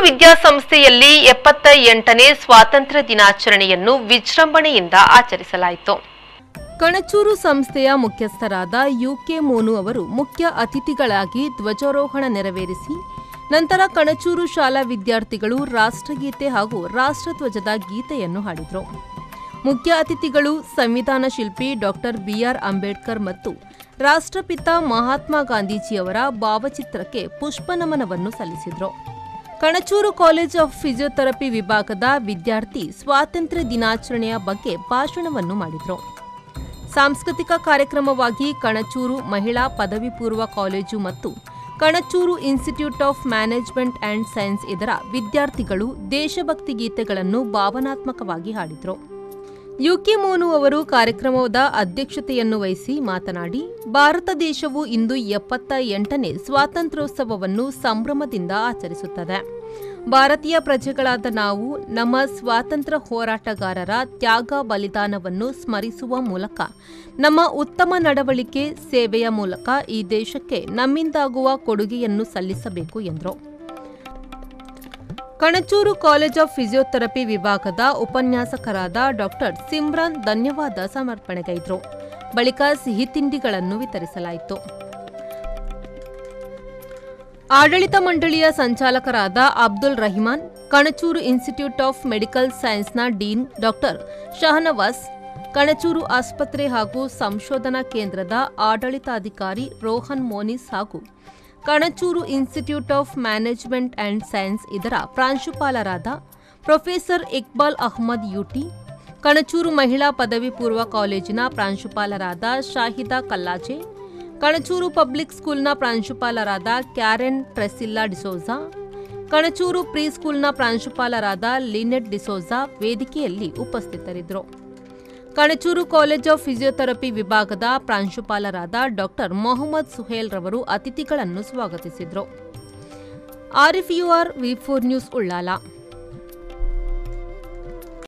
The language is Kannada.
ವಿದ್ಯಾಸಂಸ್ಥೆಯಲ್ಲಿ ಎಪ್ಪತ್ತ ಎಂಟನೇ ಸ್ವಾತಂತ್ರ್ಯ ದಿನಾಚರಣೆಯನ್ನು ವಿಜೃಂಭಣೆಯಿಂದ ಆಚರಿಸಲಾಯಿತು ಕಣಚೂರು ಸಂಸ್ಥೆಯ ಮುಖ್ಯಸ್ಥರಾದ ಯುಕೆ ಮೋನು ಅವರು ಮುಖ್ಯ ಅತಿಥಿಗಳಾಗಿ ಧ್ವಜಾರೋಹಣ ನೆರವೇರಿಸಿ ನಂತರ ಕಣಚೂರು ಶಾಲಾ ವಿದ್ಯಾರ್ಥಿಗಳು ರಾಷ್ಟ್ರಗೀತೆ ಹಾಗೂ ರಾಷ್ಟ್ರಧ್ವಜದ ಗೀತೆಯನ್ನು ಹಾಡಿದರು ಮುಖ್ಯ ಅತಿಥಿಗಳು ಸಂವಿಧಾನ ಶಿಲ್ಪಿ ಡಾಕ್ಟರ್ ಬಿಆರ್ ಅಂಬೇಡ್ಕರ್ ಮತ್ತು ರಾಷ್ಟ್ರಪಿತ ಮಹಾತ್ಮ ಗಾಂಧೀಜಿಯವರ ಭಾವಚಿತ್ರಕ್ಕೆ ಪುಷ್ಪನಮನವನ್ನು ಸಲ್ಲಿಸಿದರು ಕಣಚೂರು ಕಾಲೇಜ್ ಆಫ್ ಫಿಸಿಯೋಥೆರಪಿ ವಿಭಾಗದ ವಿದ್ಯಾರ್ಥಿ ಸ್ವಾತಂತ್ರ್ಯ ದಿನಾಚರಣೆಯ ಬಗ್ಗೆ ಭಾಷಣವನ್ನು ಮಾಡಿದರು ಸಾಂಸ್ಕೃತಿಕ ಕಾರ್ಯಕ್ರಮವಾಗಿ ಕಣಚೂರು ಮಹಿಳಾ ಪದವಿ ಪೂರ್ವ ಕಾಲೇಜು ಮತ್ತು Kanachur institute of management and science ಇದರ ವಿದ್ಯಾರ್ಥಿಗಳು ದೇಶಭಕ್ತಿ ಗೀತೆಗಳನ್ನು ಭಾವನಾತ್ಮಕವಾಗಿ ಹಾಡಿದರು ಯುಕೆ ಮೋನು ಅವರು ಕಾರ್ಯಕ್ರಮದ ಅಧ್ಯಕ್ಷತೆಯನ್ನು ವಹಿಸಿ ಮಾತನಾಡಿ ಭಾರತ ದೇಶವು ಇಂದು ಎಪ್ಪತ್ತ ಎಂಟನೇ ಸ್ವಾತಂತ್ರ್ಯೋತ್ಸವವನ್ನು ಸಂಭ್ರಮದಿಂದ ಆಚರಿಸುತ್ತದೆ ಭಾರತೀಯ ಪ್ರಜೆಗಳಾದ ನಾವು ನಮ್ಮ ಸ್ವಾತಂತ್ರ್ಯ ಹೋರಾಟಗಾರರ ತ್ಯಾಗ ಬಲಿದಾನವನ್ನು ಸ್ಮರಿಸುವ ಮೂಲಕ ನಮ್ಮ ಉತ್ತಮ ನಡವಳಿಕೆ ಸೇವೆಯ ಮೂಲಕ ಈ ದೇಶಕ್ಕೆ ನಮ್ಮಿಂದಾಗುವ ಕೊಡುಗೆಯನ್ನು ಸಲ್ಲಿಸಬೇಕು ಎಂದರು ಕಣಚೂರು ಕಾಲೇಜ್ ಆಫ್ ಫಿಸಿಯೋಥೆರಪಿ ವಿಭಾಗದ ಉಪನ್ಯಾಸಕರಾದ ಡಾಕ್ಟರ್ ಸಿಮ್ರಾನ್ ಧನ್ಯವಾದ ಸಮರ್ಪಣೆಗೈದರು ಬಳಿಕ ಸಿಹಿ ತಿಂಡಿಗಳನ್ನು ವಿತರಿಸಲಾಯಿತು ಆಡಳಿತ ಮಂಡಳಿಯ ಸಂಚಾಲಕರಾದ Abdul Rahiman Kanachur institute of medical ಸೈನ್ಸ್ನ ಡೀನ್ ಡಾಕ್ಟರ್ ಶಹನವಾಸ್ ಕಣಚೂರು ಆಸ್ಪತ್ರೆ ಹಾಗೂ ಸಂಶೋಧನಾ ಕೇಂದ್ರದ ಆಡಳಿತಾಧಿಕಾರಿ ರೋಹನ್ ಮೋನಿಸ್ ಹಾಗೂ Kanachur institute of management and science ಇದರ ಪ್ರಾಂಶುಪಾಲರಾದ ಪ್ರೊಫೆಸರ್ ಇಕ್ಬಾಲ್ ಅಹ್ಮದ್ ಯುಟಿ ಕಣಚೂರು ಮಹಿಳಾ ಪದವಿ ಪೂರ್ವ ಕಾಲೇಜಿನ ಪ್ರಾಂಶುಪಾಲರಾದ ಶಾಹಿದಾ ಕಲ್ಲಾಜೆ ಕಣಚೂರು ಪಬ್ಲಿಕ್ ಸ್ಕೂಲ್ನ ಪ್ರಾಂಶುಪಾಲರಾದ Karen Tresilla D'Souza Kanachur pre ಸ್ಕೂಲ್ನ ಪ್ರಾಂಶುಪಾಲರಾದ ಲಿನೆಟ್ ಡಿಸೋಜಾ ವೇದಿಕೆಯಲ್ಲಿ ಉಪಸ್ಥಿತರಿದ್ದರು ಕಣಚೂರು ಕಾಲೇಜ್ ಆಫ್ ಫಿಸಿಯೋಥೆರಪಿ ವಿಭಾಗದ ಪ್ರಾಂಶುಪಾಲರಾದ ಡಾಕ್ಟರ್ ಮೊಹಮ್ಮದ್ ಸುಹೇಲ್ ರವರು ಅತಿಥಿಗಳನ್ನು ಸ್ವಾಗತಿಸಿದರು ಆರ್ಎಫ್ಯುಆರ್ ವಿ ಫೋರ್ ನ್ಯೂಸ್ ಉಳ್ಳಾಲ